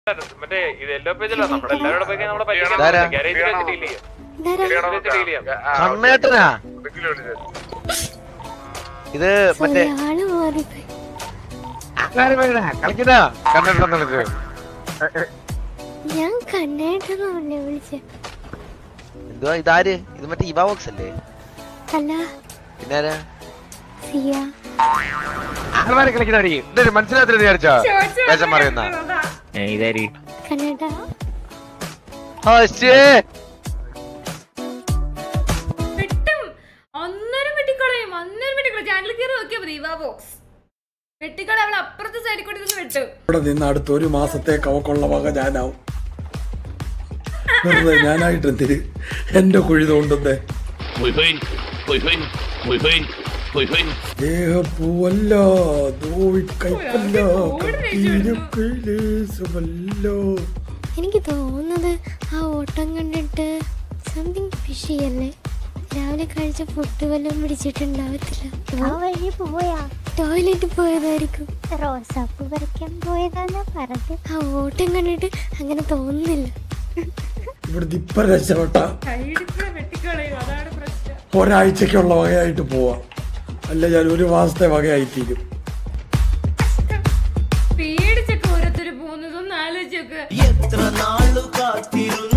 മറ്റേ ഇത് എല്ലോ പേജിലാ നമ്മുടെ എല്ലാവരുടെ പേജ് നമ്മളെ ഇതാരാ? ഗാരേജിൽ വെച്ച് ഡീൽ ചെയ്യാം ഇതാരാ? ഡീൽ ചെയ്യാം കണ്ണേട്ടനാ ഇത് മറ്റേ ഒരാള് മാറിപ്പോയി ആൾക്കാര് പറയണ, കളിക്കണ കണ്ണേട്ടൻ കളിച്ചു ഞാൻ കണ്ണേട്ടെന്നല്ലേ വിളിച്ച എന്തുവാ ഇതാര് ഇത് മറ്റേ ഇവാ ബോക്സ് അല്ലേ അല്ല പിന്നെ ആരാ സിയ ആൾമാരെ കളിക്കുന്നവരിക്കും ഇതൊരു മനസ്സിലാത്തില്ല വിചാരിച്ചോ വേഷം പറയുന്ന ഇതാരി കണ്ണേട്ട ആ ശ്ശേ. വെട്ടും അന്നേരം വെട്ടിക്കളയും അന്നേരം വെട്ടിക്കളയും ചാനൽ കയറി നോക്കിയാൽ മതി ഇവാ ബോക്സ് വെട്ടിക്കള അവൾ അപ്പുറത്തെ സൈഡിൽ കൂടി നിന്ന് വെട്ടും ഇവിടെ നിന്ന് അടുത്ത ഒരു മാസത്തേക്ക് അവക്കുള്ള വക ഞാനാവും വെറുതെ ഞാനായിട്ട് എന്തിന് എന്റെ കുഴി തോണ്ടുന്നേ ദേഹപ്പൂവല്ല നോവി കൈപ്പല്ല കട്ടീരക്കൈലേസുമല്ലോ എനിക്ക് തോന്നുന്നത് ആ ഓട്ടം കണ്ടിട്ട് സംതിങ് ഫിഷി അല്ലേ രാവിലെ കഴിച്ച ഫുഡ് വല്ലതും പിടിച്ചിട്ടുണ്ടാവത്തില്ല ആ വഴി പോയാ ടോയ്ലറ്റിൽ പോയതായിരിക്കും റോസാപ്പൂ പറിക്കാൻ പോയതാന്നാ പറഞ്ഞത് ആ ഓട്ടം കണ്ടിട്ട് അങ്ങനെ തോന്നുന്നില്ല ഇവിടുന്ന് ഇപ്പൊ രക്ഷപ്പെട്ട കൈയിടിച്ച് വെട്ടിക്കളയും അതാണ് പ്രശ്നം ഒരാഴ്ചക്കുള്ള വകയായിട്ട് പോവാം അല്ല ഞാൻ ഒരു മാസത്തെ വകയായിത്തീരും പേടിച്ചൊക്കെ ഓരോരുത്തർ പോകുന്നതൊന്നും ആലോചിച്ചൊക്കെ എത്ര നാളു കാത്തിരുന്നു